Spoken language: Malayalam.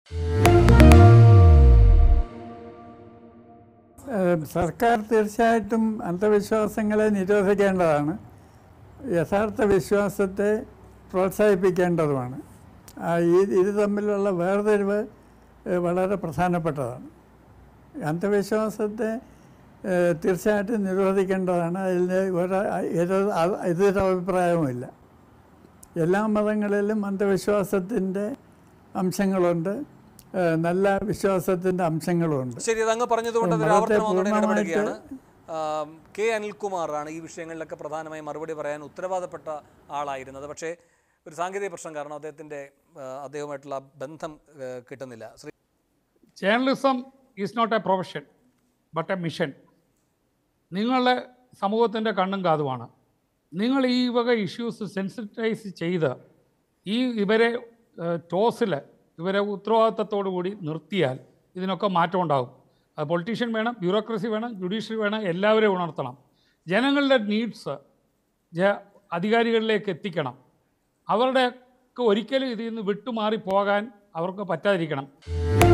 ഏഹ് സർക്കാർ തീർച്ചയായിട്ടും അന്ധവിശ്വാസങ്ങളെ നിരോധിക്കേണ്ടതാണ് യഥാർത്ഥ വിശ്വാസത്തെ പ്രോത്സാഹിപ്പിക്കേണ്ടതുമാണ് ആ ഈ ഇത് തമ്മിലുള്ള വേർതിരിവ് ഏഹ് വളരെ പ്രധാനപ്പെട്ടതാണ് അന്ധവിശ്വാസത്തെ ഏഹ് തീർച്ചയായിട്ടും നിരോധിക്കേണ്ടതാണ് അതിൽ ഒരു എതിർ എതിരഭിപ്രായവുമില്ല എല്ലാ മതങ്ങളിലും അന്ധവിശ്വാസത്തിൻ്റെ അംശങ്ങളുണ്ട് ഏഹ് നല്ല വിശ്വാസത്തിൻ്റെ അംശങ്ങളുമുണ്ട് ശരി അത് അങ്ങ് പറഞ്ഞതുകൊണ്ട് അതൊരു മതത്തെ ആവർത്തനം വന്നുകൊണ്ട് പൂർണ്ണമായിട്ട് ഇടപെടുകയാണ് ആം, കെ അനിൽകുമാറാണ് ഈ വിഷയങ്ങളിലൊക്കെ പ്രധാനമായും മറുപടി പറയാൻ ഉത്തരവാദപ്പെട്ട ആളായിരുന്നത് പക്ഷേ ഒരു സാങ്കേതിക പ്രശ്നം കാരണം അദ്ദേഹത്തിൻ്റെ ആ, അദ്ദേഹവുമായിട്ടുള്ള ബന്ധം ആ, കിട്ടുന്നില്ല Shri journalism is not a profession but a mission നിങ്ങളുടെ സമൂഹത്തിൻ്റെ കണ്ണും കാതുമാണ് നിങ്ങൾ ഈ വക ഇഷ്യൂസ് സെൻസിറ്റൈസ് ചെയ്ത് ഈ ഇവരെ ടോസിൽ ഇവരെ ഉത്തരവാദിത്തത്തോടു കൂടി നിർത്തിയാൽ ഇതിനൊക്കെ മാറ്റം ഉണ്ടാകും അത് പൊളിറ്റീഷ്യൻ വേണം ബ്യൂറോക്രസി വേണം ജുഡീഷ്യറി വേണം എല്ലാവരെയും ഉണർത്തണം ജനങ്ങളുടെ നീഡ്സ് ജ അധികാരികളിലേക്ക് എത്തിക്കണം അവരുടെ ഒരിക്കലും ഇതിൽ നിന്ന് വിട്ടുമാറി പോകാൻ അവർക്ക് പറ്റാതിരിക്കണം